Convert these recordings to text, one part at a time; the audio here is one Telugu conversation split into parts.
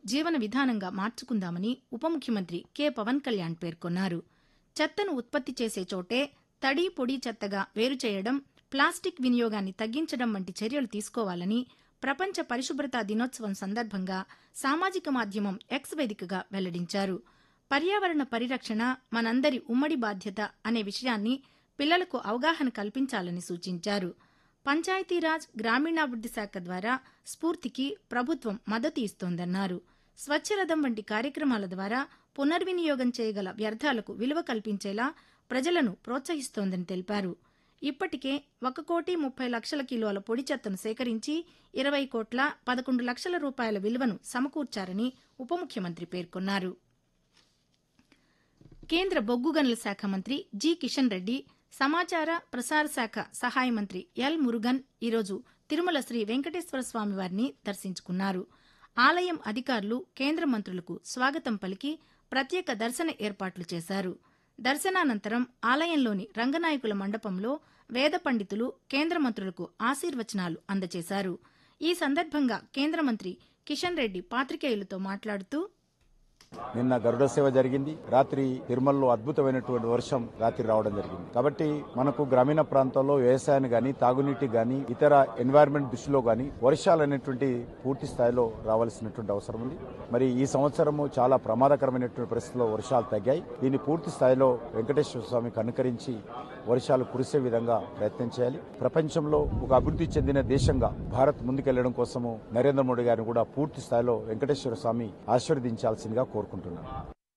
జీవన విధానంగా మార్చుకుందామని ఉప ముఖ్యమంత్రి కె పవన్ కళ్యాణ్ పేర్కొన్నారు చెత్తను ఉత్పత్తి చేసే చోటే తడి పొడి చెత్తగా వేరు చేయడం ప్లాస్టిక్ వినియోగాన్ని తగ్గించడం వంటి చర్యలు తీసుకోవాలని ప్రపంచ పరిశుభ్రతా దినోత్సవం సందర్భంగా సామాజిక మాధ్యమం ఎక్స్ వేదికగా వెల్లడించారు పర్యావరణ పరిరక్షణ మనందరి ఉమ్మడి బాధ్యత అనే విషయాన్ని పిల్లలకు అవగాహన కల్పించాలని సూచించారు పంచాయతీరాజ్ గ్రామీణాభివృద్ది శాఖ ద్వారా స్ఫూర్తికి ప్రభుత్వం మద్దతు ఇస్తోందన్నారు స్వచ్ఛరథం వంటి కార్యక్రమాల ద్వారా పునర్వినియోగం చేయగల వ్యర్థాలకు విలువ కల్పించేలా ప్రజలను ప్రోత్సహిస్తోందని తెలిపారు ఇప్పటికే ఒక కోటి ముప్పై లక్షల కిలోల పొడి చెత్తను సేకరించి ఇరవై కోట్ల పదకొండు లక్షల రూపాయల విలువను సమకూర్చారని ఉప ముఖ్యమంత్రి పేర్కొన్నారు కేంద్ర బొగ్గు గనుల శాఖ మంత్రి జి కిషన్ రెడ్డి సమాచార ప్రసార శాఖ సహాయ మంత్రి ఎల్ మురుగన్ ఈరోజు తిరుమల శ్రీ వెంకటేశ్వర స్వామి వారిని దర్శించుకున్నారు ఆలయం అధికారులు కేంద్ర మంత్రులకు స్వాగతం పలికి ప్రత్యేక దర్శన ఏర్పాట్లు చేశారు దర్శనానంతరం ఆలయంలోని రంగనాయకుల మండపంలో వేద పండితులు కేంద్ర మంత్రులకు ఆశీర్వచనాలు అందజేశారు ఈ సందర్భంగా కేంద్ర మంత్రి కిషన్ రెడ్డి పాత్రికేయులతో మాట్లాడుతూ నిన్న గరుడ సేవ జరిగింది రాత్రి తిరుమలలో అద్భుతమైనటువంటి వర్షం రాత్రి రావడం జరిగింది కాబట్టి మనకు గ్రామీణ ప్రాంతాల్లో వ్యవసాయాన్ని గాని తాగునీటి గాని ఇతర ఎన్వైరన్మెంట్ దృష్టిలో గాని వర్షాలు అనేటువంటి పూర్తి స్థాయిలో రావాల్సినటువంటి అవసరం ఉంది మరి ఈ సంవత్సరము చాలా ప్రమాదకరమైనటువంటి పరిస్థితుల్లో వర్షాలు తగ్గాయి దీన్ని పూర్తి స్థాయిలో వెంకటేశ్వర స్వామి కనుకరించి వర్షాలు కురిసే విధంగా ప్రయత్నం చేయాలి ప్రపంచంలో ఒక అభివృద్ధి చెందిన దేశంగా భారత్ ముందుకెళ్లడం కోసము నరేంద్ర మోడీ గారిని కూడా పూర్తి స్థాయిలో వెంకటేశ్వర స్వామి ఆశీర్వదించాల్సిందిగా కోరుకుంటున్నాను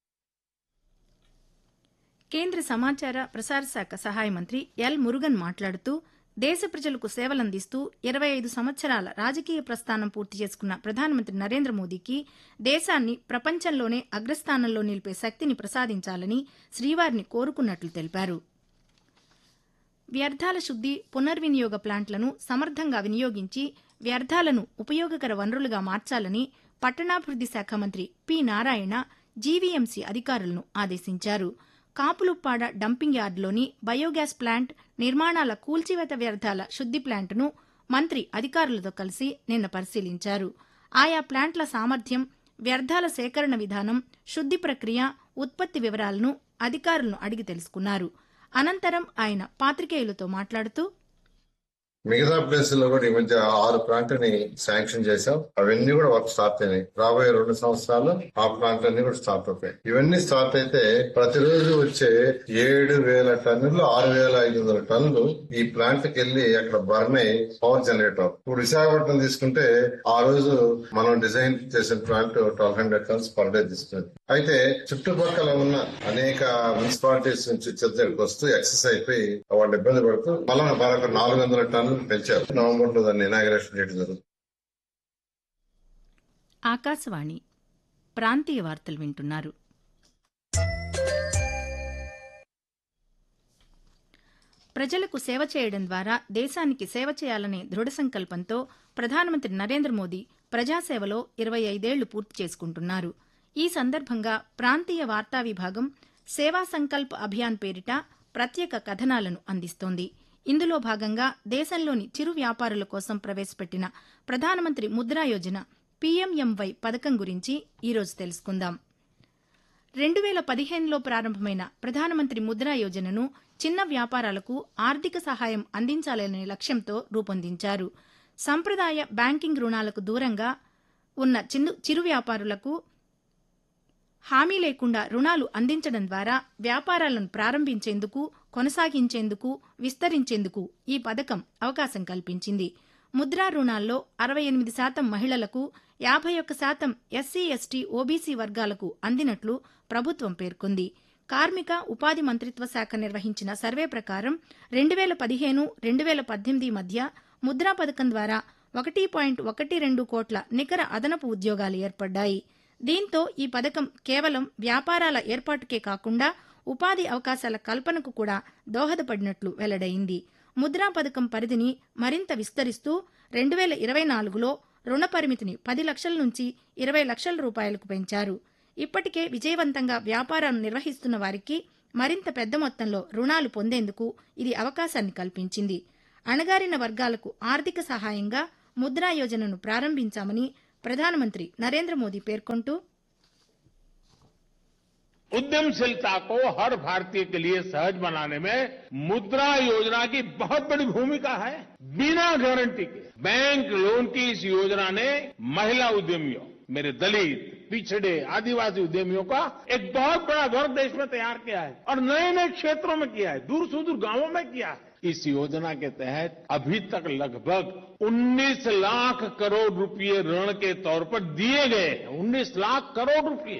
కేంద్ర సమాచార ప్రసార శాఖ సహాయ మంత్రి ఎల్ మురుగన్ మాట్లాడుతూ దేశ ప్రజలకు సేవలందిస్తూ ఇరవై ఐదు సంవత్సరాల రాజకీయ ప్రస్థానం పూర్తి చేసుకున్న ప్రధానమంత్రి నరేంద్ర మోదీకి దేశాన్ని ప్రపంచంలోనే అగ్రస్థానంలో నిలిపే శక్తిని ప్రసాదించాలని శ్రీవారిని కోరుకున్నట్లు తెలిపారు వ్యర్థాల శుద్ది పునర్వినియోగ ప్లాంట్లను సమర్థంగా వినియోగించి వ్యర్థాలను ఉపయోగకర వనరులుగా మార్చాలని పట్టణాభివృద్ది శాఖ మంత్రి పి నారాయణ జీవీఎంసీ అధికారులను ఆదేశించారు కాపులుప్పాడ డంపింగ్ యార్డులోని బయోగ్యాస్ ప్లాంట్ నిర్మాణాల కూల్చివేత వ్యర్థాల శుద్ది ప్లాంట్ను మంత్రి అధికారులతో కలిసి నిన్న పరిశీలించారు ఆయా ప్లాంట్ల సామర్థ్యం వ్యర్థాల సేకరణ విధానం శుద్ది ప్రక్రియ ఉత్పత్తి వివరాలను అధికారులను అడిగి తెలుసుకున్నారు అనంతరం ఆయన పాత్రికేయులతో మాట్లాడుతూ మిగతా ప్లేసుల్లో కూడా ఈ మధ్య ఆరు ప్లాంట్ ని శాంక్షన్ చేశాం అవన్నీ కూడా వర్క్ స్టార్ట్ అయినాయి రాబోయే రెండు సంవత్సరాలు ఆ ప్లాంట్ అన్ని కూడా స్టార్ట్ అవుతాయి ఇవన్నీ స్టార్ట్ అయితే ప్రతిరోజు వచ్చే ఏడు వేల టన్నులు ఆరు వేల ఐదు వందల టన్నులు ఈ ప్లాంట్ కి వెళ్లి అక్కడ బర్న్ అయి పవర్ జనరేట్ అవుతుంది ఇప్పుడు విశాఖపట్నం తీసుకుంటే ఆ రోజు మనం డిజైన్ చేసిన plant twelve hundred tons per day తీసుకుంది అయితే చుట్టుపక్కల ఉన్న అనేక మున్సిపాలిటీస్ నుంచి చెత్తకి వస్తూ ఎక్సెస్ అయిపోయి వాళ్ళు ఇబ్బంది పడుతూ మళ్ళీ మరొక నాలుగు వందల టన్నులు పెంచారు నవంబర్ లో దాన్ని ఇనాగ్రేషన్ చేయడం జరుగుతుంది ఆకాశవాణి ప్రాంతీయ వార్తలు వింటున్నారు ప్రజలకు సేవ చేయడం ద్వారా దేశానికి సేవ చేయాలనే దృఢ సంకల్పంతో ప్రధానమంత్రి నరేంద్ర మోదీ ప్రజాసేవలో ఇరవై ఐదేళ్లు పూర్తి చేసుకుంటున్నారు ఈ సందర్భంగా ప్రాంతీయ వార్తా విభాగం సేవా సంకల్ప్ అభియాన్ పేరిట ప్రత్యేక కథనాలను అందిస్తోంది ఇందులో భాగంగా దేశంలోని చిరు వ్యాపారుల కోసం ప్రవేశపెట్టిన ప్రధానమంత్రి ముద్రా యోజన పీఎంఎంవై పథకం గురించి ఈరోజు తెలుసుకుందాం రెండు వేల పదిహేనులో ప్రారంభమైన ప్రధానమంత్రి ముద్రా యోజనను చిన్న వ్యాపారాలకు ఆర్థిక సహాయం అందించాలనే లక్ష్యంతో రూపొందించారు సంప్రదాయ బ్యాంకింగ్ రుణాలకు దూరంగా ఉన్న చిన్న చిరు వ్యాపారులకు హామీ లేకుండా రుణాలు అందించడం ద్వారా వ్యాపారాలను ప్రారంభించేందుకు కొనసాగించేందుకు విస్తరించేందుకు ఈ పథకం అవకాశం కల్పించింది ముద్రా రుణాల్లో అరవై ఎనిమిది శాతం మహిళలకు యాభై ఒక్క శాతం ఎస్సీ ఎస్టీ ఓబీసీ వర్గాలకు అందినట్లు ప్రభుత్వం పేర్కొంది కార్మిక ఉపాధి మంత్రిత్వ శాఖ నిర్వహించిన సర్వే ప్రకారం రెండు వేల పదిహేను రెండు వేల పద్దెనిమిది మధ్య ముద్రా పథకం ద్వారా ఒకటి పాయింట్ ఒకటి రెండు కోట్ల నికర అదనపు ఉద్యోగాలు ఏర్పడ్డాయి దీంతో ఈ పథకం కేవలం వ్యాపారాల ఏర్పాటుకే కాకుండా ఉపాధి అవకాశాల కల్పనకు కూడా దోహదపడినట్లు వెల్లడైంది ముద్రా పథకం పరిధిని మరింత విస్తరిస్తూ రెండు వేల ఇరవై నాలుగులో రుణ పరిమితిని పది లక్షల నుంచి ఇరవై లక్షల రూపాయలకు పెంచారు ఇప్పటికే విజయవంతంగా వ్యాపారాన్ని నిర్వహిస్తున్న వారికి మరింత పెద్ద మొత్తంలో రుణాలు పొందేందుకు ఇది అవకాశాన్ని కల్పించింది అణగారిన వర్గాలకు ఆర్థిక సహాయంగా ముద్రా యోజనను ప్రారంభించామని ప్రధానమంత్రి నరేంద్ర మోదీ పేర్కొంటూ उद्यमशीलता को हर भारतीय के लिए सहज बनाने में मुद्रा योजना की बहुत बड़ी भूमिका है बिना गारंटी के बैंक लोन की इस योजना ने महिला उद्यमियों मेरे दलित पिछड़े आदिवासी उद्यमियों का एक बहुत बड़ा वर्ग देश में तैयार किया है और नए नए क्षेत्रों में किया है दूर सुदूर गांवों में किया है इस योजना के तहत अभी तक लगभग 19 लाख करोड़ रुपए ऋण के तौर पर दिए गए हैं 19 लाख करोड़ रुपए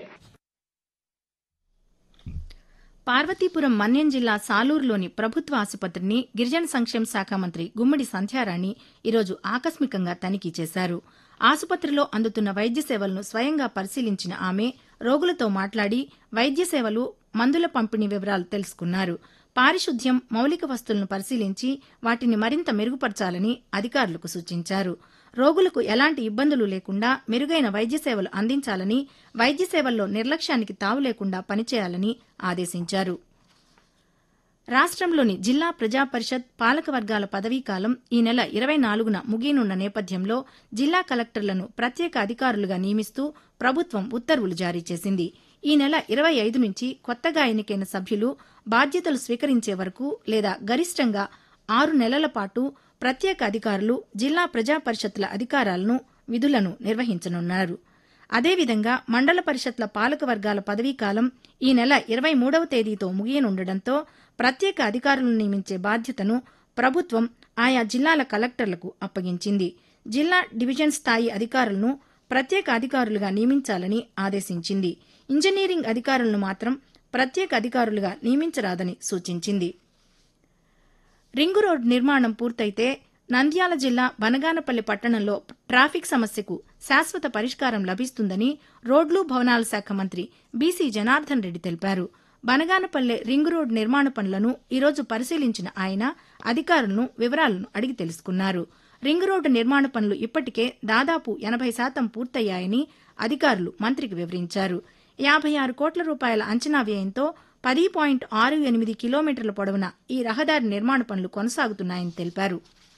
పార్వతీపురం మన్యం జిల్లా సాలూరులోని ప్రభుత్వ ఆసుపత్రిని గిరిజన సంక్షేమ శాఖ మంత్రి గుమ్మడి సంధ్యారాణి ఈరోజు ఆకస్మికంగా తనిఖీ చేశారు ఆసుపత్రిలో అందుతున్న వైద్య సేవలను స్వయంగా పరిశీలించిన ఆమె రోగులతో మాట్లాడి వైద్య సేవలు మందుల పంపిణీ వివరాలు తెలుసుకున్నారు పారిశుద్ధ్యం మౌలిక వస్తువులను పరిశీలించి వాటిని మరింత మెరుగుపరచాలని అధికారులకు సూచించారు రోగులకు ఎలాంటి ఇబ్బందులు లేకుండా మెరుగైన వైద్య సేవలు అందించాలని వైద్య సేవల్లో నిర్లక్ష్యానికి తావు లేకుండా పనిచేయాలని ఆదేశించారు రాష్ట్రంలోని జిల్లా ప్రజా పరిషత్ పాలక వర్గాల పదవీకాలం ఈ నెల ఇరవై నాలుగున ముగియనున్న నేపథ్యంలో జిల్లా కలెక్టర్లను ప్రత్యేక అధికారులుగా నియమిస్తూ ప్రభుత్వం ఉత్తర్వులు జారీ చేసింది ఈ నెల ఇరవై ఐదు నుంచి కొత్తగా ఎన్నికైన సభ్యులు బాధ్యతలు స్వీకరించే వరకు లేదా గరిష్టంగా ఆరు నెలల పాటు ప్రత్యేక అధికారులు జిల్లా ప్రజా పరిషత్ల అధికారాలను విధులను నిర్వహించనున్నారు అదేవిధంగా మండల పరిషత్ల పాలక వర్గాల పదవీకాలం ఈ నెల ఇరవై మూడవ తేదీతో ముగియనుండటంతో ప్రత్యేక అధికారులను నియమించే బాధ్యతను ప్రభుత్వం ఆయా జిల్లాల కలెక్టర్లకు అప్పగించింది జిల్లా డివిజన్ స్థాయి అధికారులను ప్రత్యేక అధికారులుగా నియమించాలని ఆదేశించింది ఇంజనీరింగ్ అధికారులను మాత్రం ప్రత్యేక అధికారులుగా నియమించరాదని సూచించింది రింగు రోడ్ నిర్మాణం పూర్తయితే నంద్యాల జిల్లా బనగానపల్లి పట్టణంలో ట్రాఫిక్ సమస్యకు శాశ్వత పరిష్కారం లభిస్తుందని రోడ్లు భవనాల శాఖ మంత్రి బీసీ జనార్దన్ రెడ్డి తెలిపారు బనగానపల్లె రింగు రోడ్ నిర్మాణ పనులను ఈరోజు పరిశీలించిన ఆయన అధికారులను వివరాలను అడిగి తెలుసుకున్నారు రింగు రోడ్డు నిర్మాణ పనులు ఇప్పటికే దాదాపు ఎనభై శాతం పూర్తయ్యాయని అధికారులు మంత్రికి వివరించారు యాభై ఆరు కోట్ల రూపాయల అంచనా వ్యయంతో పది పాయింట్ ఆరు ఎనిమిది కిలోమీటర్ల పొడవున ఈ రహదారి నిర్మాణ పనులు కొనసాగుతున్నాయని తెలిపారు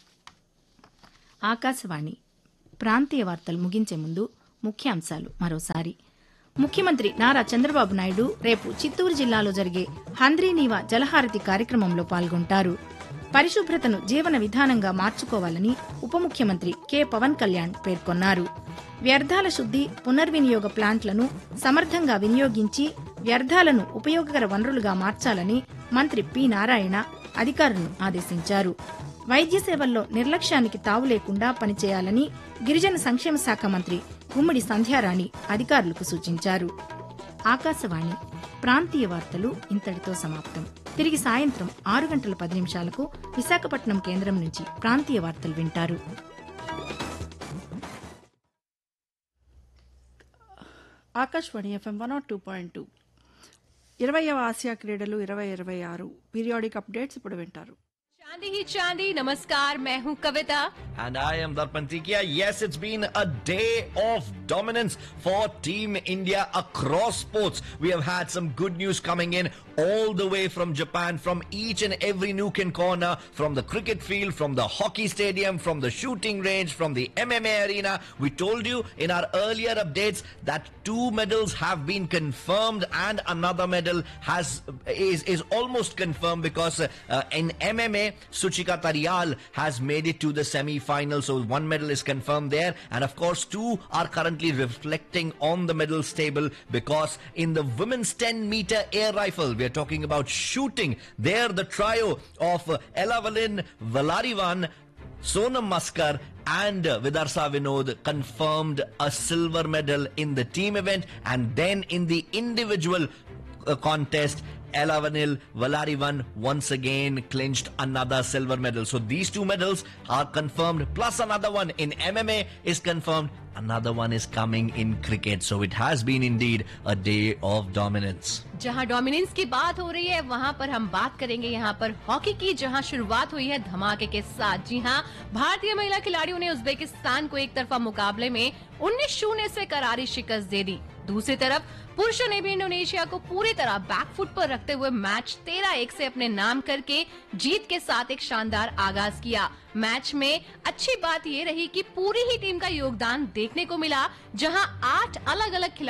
ఆకాశవాణి ప్రాంతీయ వార్తలు ముగించే ముందు ముఖ్యాంశాలు మరోసారి ముఖ్యమంత్రి నారా చంద్రబాబు నాయుడు రేపు చిత్తూరు జిల్లాలో జరిగే హంద్రీనీవా జలహారతి కార్యక్రమంలో పాల్గొంటారు పరిశుభ్రతను జీవన విధానంగా మార్చుకోవాలని ఉప ముఖ్యమంత్రి కె పవన్ కళ్యాణ్ పేర్కొన్నారు వ్యర్థాల శుద్ది పునర్వినియోగ ప్లాంట్లను సమర్థంగా వినియోగించి వ్యర్థాలను ఉపయోగకర వనరులుగా మార్చాలని మంత్రి పి నారాయణ అధికారులను ఆదేశించారు వైద్య సేవల్లో నిర్లక్ష్యానికి తావు లేకుండా పనిచేయాలని గిరిజన సంక్షేమ శాఖ మంత్రి గుమ్మడి సంధ్యారాణి అధికారులకు సూచించారు ఆకాశవాణి ప్రాంతీయ వార్తలు ఇంతటితో సమాప్తం తిరిగి సాయంత్రం ఆరు గంటల పది నిమిషాలకు విశాఖపట్నం కేంద్రం నుంచి ప్రాంతీయ వార్తలు వింటారు Akashvani FM one nought two point two ఇరవైవ ఆసియా క్రీడలు ఇరవై ఇరవై ఆరు పీరియాడిక్ అప్డేట్స్ ఇప్పుడు వింటారు चांदी ही चांदी नमस्कार मैं हूँ Kavita And I am Darpan Tikia. Yes, it's been a day of dominance for Team India across sports. We have had some good news coming in all the way from Japan, from each and every nook and corner, from the cricket field, from the hockey stadium, from the shooting range, from the MMA arena. We told you in our earlier updates that two medals have been confirmed and another medal has is, is almost confirmed because uh, in MMA, Suchika Tarial has made it to the semi-final. So one medal is confirmed there. And of course, two are currently reflecting on the medals table because in the women's 10 meter air rifle, we are talking about shooting. There, the trio of uh, Ella Valin, Valarivan, Sonam Maskar and uh, Vidarsa Vinod confirmed a silver medal in the team event and then in the individual uh, contest Ella Vanil Valarivan once again clinched another silver medal. So these two medals are confirmed plus another one in MMA is confirmed. Another one is coming in cricket. So it has been indeed a day of dominance. जहाँ डोमिनेंस की बात हो रही है वहाँ पर हम बात करेंगे यहाँ पर हॉकी की जहाँ शुरुआत हुई है धमाके के साथ जी हाँ भारतीय महिला खिलाड़ियों ने उज्बेकिस्तान को एक तरफा मुकाबले में 19 शून्य से करारी शिकस्त दे दी दूसरी तरफ पुरुषों ने भी इंडोनेशिया को पूरी तरह बैकफुट पर रखते हुए मैच तेरह एक से अपने नाम करके जीत के साथ एक शानदार आगाज किया मैच में अच्छी बात ये रही कि पूरी ही टीम का योगदान देखने को मिला जहां आठ अलग अलग खिलाड़ी